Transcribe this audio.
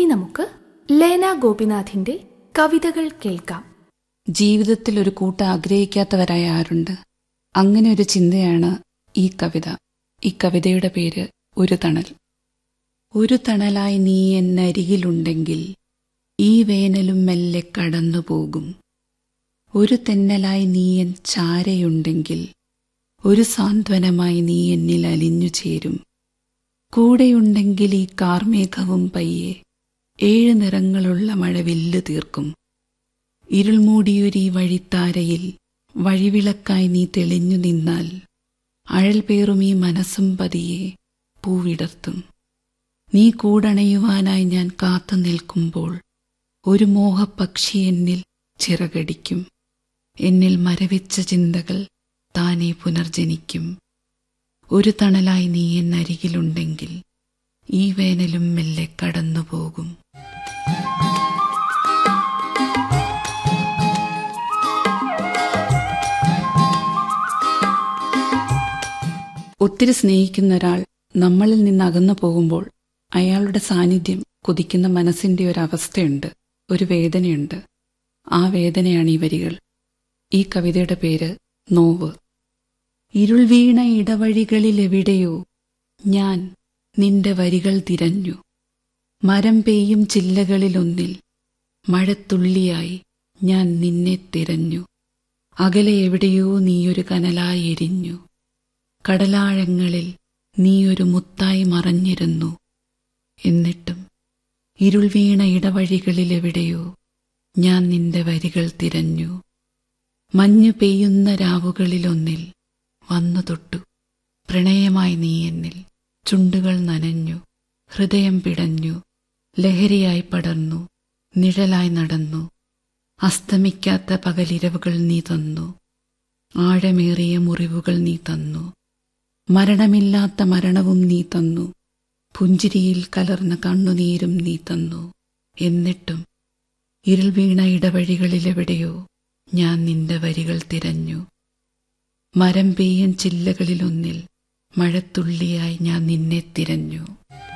നമുക്ക് ലേന ഗോപിനാഥിന്റെ കവിതകൾ കേൾക്കാം ജീവിതത്തിൽ ഒരു കൂട്ട് ആഗ്രഹിക്കാത്തവരായ ആരുണ്ട് അങ്ങനെ ഒരു ചിന്തയാണ് ഈ കവിത ഈ കവിതയുടെ പേര് ഒരു തണൽ ഒരു തണലായി നീ എന്നരികിലുണ്ടെങ്കിൽ ഈ വേനലും മെല്ലെ കടന്നുപോകും ഒരു തെന്നലായി നീ എൻ ചാരയുണ്ടെങ്കിൽ ഒരു സാന്ത്വനമായി നീ എന്നിൽ അലിഞ്ഞു ചേരും കൂടെയുണ്ടെങ്കിൽ ഈ കാർമേഘവും പയ്യെ ഏഴ് നിറങ്ങളുള്ള മഴ വില്ലു തീർക്കും ഇരുൾമൂടിയൊരീ വഴിത്താരയിൽ വഴിവിളക്കായി നീ തെളിഞ്ഞു നിന്നാൽ അഴൽ പേറും ഈ മനസ്സും പതിയെ പൂവിടർത്തും നീ കൂടണയുവാനായി ഞാൻ കാത്തു നിൽക്കുമ്പോൾ ഒരു മോഹപക്ഷി എന്നിൽ ചിറകടിക്കും എന്നിൽ മരവിച്ച ചിന്തകൾ താനെ പുനർജനിക്കും ഒരു തണലായി നീ എന്നരികിലുണ്ടെങ്കിൽ ഈ വേനലും മെല്ലെ കടന്നുപോകും ഒത്തിരി സ്നേഹിക്കുന്ന ഒരാൾ നമ്മളിൽ നിന്ന് അകന്നു പോകുമ്പോൾ അയാളുടെ സാന്നിധ്യം കൊതിക്കുന്ന മനസ്സിന്റെ ഒരു അവസ്ഥയുണ്ട് ഒരു വേദനയുണ്ട് ആ വേദനയാണ് ഈ വരികൾ ഈ കവിതയുടെ പേര് നോവ് ഇരുൾ വീണ ഇടവഴികളിലെവിടെയോ ഞാൻ നിന്റെ വരികൾ തിരഞ്ഞു മരം പെയ്യും ചില്ലകളിലൊന്നിൽ മഴത്തുള്ളിയായി ഞാൻ നിന്നെ തിരഞ്ഞു അകലെ എവിടെയോ നീയൊരു കനലായി എരിഞ്ഞു കടലാഴങ്ങളിൽ നീയൊരു മുത്തായി മറഞ്ഞിരുന്നു എന്നിട്ടും ഇരുൾ വീണ ഇടവഴികളിലെവിടെയോ ഞാൻ നിന്റെ വരികൾ തിരഞ്ഞു മഞ്ഞു പെയ്യുന്ന രാവുകളിലൊന്നിൽ വന്നു തൊട്ടു പ്രണയമായി നീ എന്നിൽ ചുണ്ടുകൾ നനഞ്ഞു ഹൃദയം പിടഞ്ഞു ലഹരിയായി പടർന്നു നിഴലായി നടന്നു അസ്തമിക്കാത്ത പകലിരവുകൾ നീ തന്നു ആഴമേറിയ മുറിവുകൾ നീ തന്നു മരണമില്ലാത്ത മരണവും നീ തന്നു പുഞ്ചിരിയിൽ കലർന്ന കണ്ണുനീരും നീ തന്നു എന്നിട്ടും ഇരുൾ വീണ ഇടവഴികളിലെവിടെയോ ഞാൻ നിന്റെ വരികൾ തിരഞ്ഞു മരം പെയ്യൻ ചില്ലകളിലൊന്നിൽ മഴത്തുള്ളിയായി ഞാൻ നിന്നെ തിരഞ്ഞു